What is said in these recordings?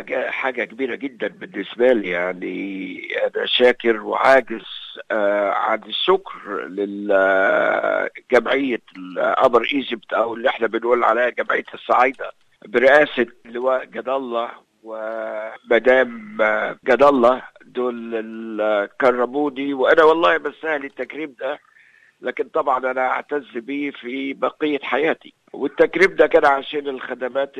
حاجة حاجة كبيرة جدا بالنسبة لي يعني أنا شاكر وعاجز آه عن الشكر للجمعية الأبر إيجيبت أو اللي احنا بنقول عليها جمعية الصعايدة برئاسة اللواء جد الله ومدام جد الله دول اللي كرموني وأنا والله بستاهل التكريم ده لكن طبعا انا اعتز به في بقيه حياتي والتكريم ده كان عشان الخدمات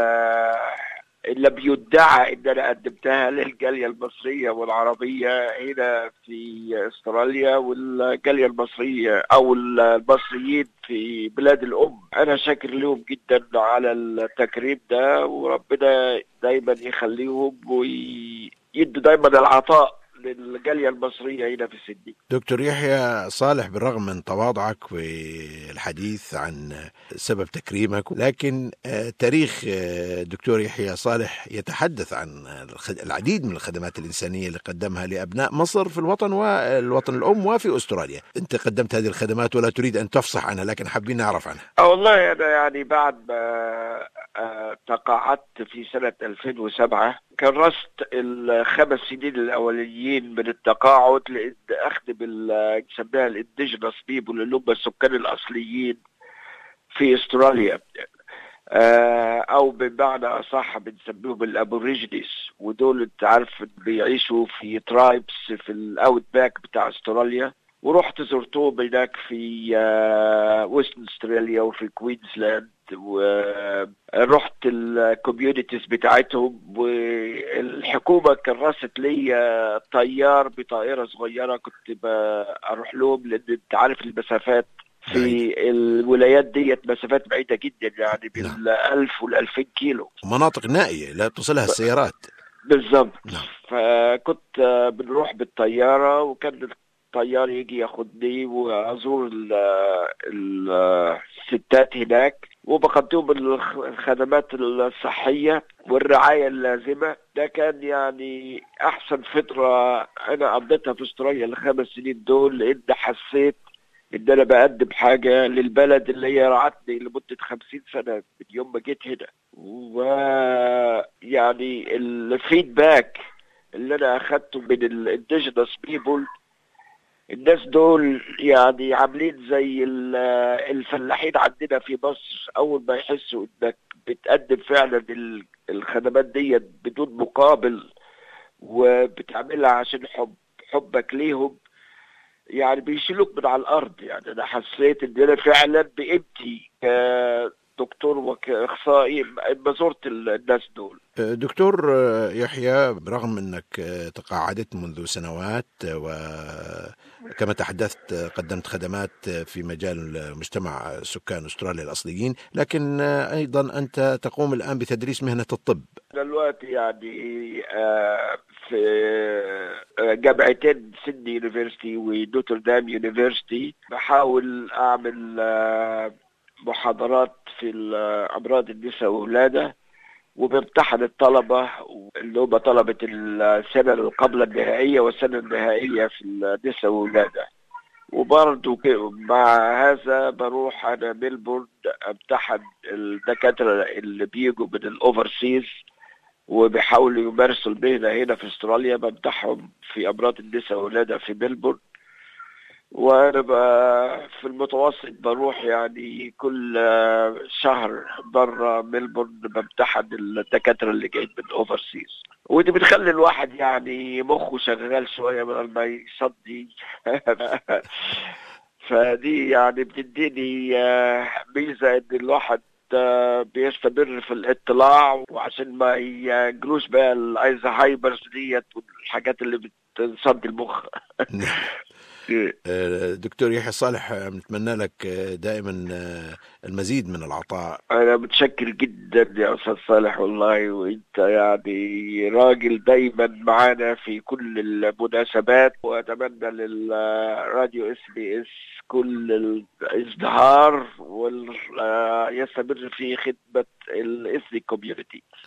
اللي بيدعى ان انا قدمتها للجاليه المصريه والعربيه هنا في استراليا والجاليه المصريه او المصريين في بلاد الام انا شاكر لهم جدا على التكريم ده وربنا دايما يخليهم ويدوا دايما العطاء للجالية المصرية هنا في سيدني دكتور يحيى صالح بالرغم من تواضعك في الحديث عن سبب تكريمك لكن تاريخ دكتور يحيى صالح يتحدث عن العديد من الخدمات الإنسانية اللي قدمها لأبناء مصر في الوطن والوطن الأم وفي أستراليا أنت قدمت هذه الخدمات ولا تريد أن تفصح عنها لكن حابين نعرف عنها أه والله أنا يعني بعد ما تقاعدت في سنة 2007 كرست الخمس سنين الأوليين من التقاعد لأخدم نسميها الانديجنس بيبول اللي هم السكان الأصليين في استراليا أو بمعنى أصح بنسميهم الأبوريجينيز ودول أنت عارف بيعيشوا في ترايبس في الأوت باك بتاع استراليا ورحت زرتهم هناك في ويستن استراليا وفي كوينزلاند ورحت الكوميونيتيز بتاعتهم والحكومه كرست لي طيار بطائره صغيره كنت اروح لهم لان انت عارف المسافات في الولايات ديت مسافات بعيده جدا يعني بين 1000 وال 2000 كيلو مناطق نائيه لا تصلها السيارات بالظبط فكنت بنروح بالطياره وكان الطيار يجي ياخدني وازور الستات هناك وبقدم الخدمات الصحية والرعاية اللازمة ده كان يعني أحسن فترة أنا قضيتها في أستراليا الخمس سنين دول لأن حسيت إن أنا بقدم حاجة للبلد اللي هي رعتني لمدة خمسين سنة من يوم ما جيت هنا ويعني الفيدباك اللي أنا أخدته من الانديجنس بيبول الناس دول يعني عاملين زي الفلاحين عندنا في مصر اول ما يحسوا انك بتقدم فعلا الخدمات دي بدون مقابل وبتعملها عشان حب حبك ليهم يعني بيشيلوك من على الارض يعني انا حسيت ان انا فعلا بقيمتي كدكتور وكاخصائي ما زرت الناس دول دكتور يحيى برغم انك تقاعدت منذ سنوات وكما تحدثت قدمت خدمات في مجال مجتمع سكان استراليا الاصليين لكن ايضا انت تقوم الان بتدريس مهنه الطب دلوقتي يعني في جامعتين سيدني يونيفرستي ونوتردام يونيفرستي بحاول اعمل محاضرات في امراض النساء والولاده وبامتحن الطلبة اللي هم طلبة السنة اللي قبل النهائية والسنة النهائية في النساء والولادة وبرضه مع هذا بروح أنا ميلبورن امتحن الدكاترة اللي بيجوا من الأوفرسيز وبيحاولوا يمارسوا المهنة هنا في استراليا بمتحهم في أمراض النساء والولادة في ميلبورن وانا في المتوسط بروح يعني كل شهر بره ملبورن بمتحن الدكاتره اللي جايين من اوفرسيز ودي بتخلي الواحد يعني مخه شغال شويه بدل ما يصدي فدي يعني بتديني ميزه ان الواحد بيستمر في الاطلاع وعشان ما يجروش بقى الايزهايمرز ديت والحاجات اللي بتصدي المخ دكتور يحيى صالح نتمنى لك دائما المزيد من العطاء انا متشكر جدا يا استاذ صالح والله وانت يعني راجل دايما معانا في كل المناسبات واتمنى للراديو اس بي اس كل الازدهار ويستمر في خدمه الاس كوميونتي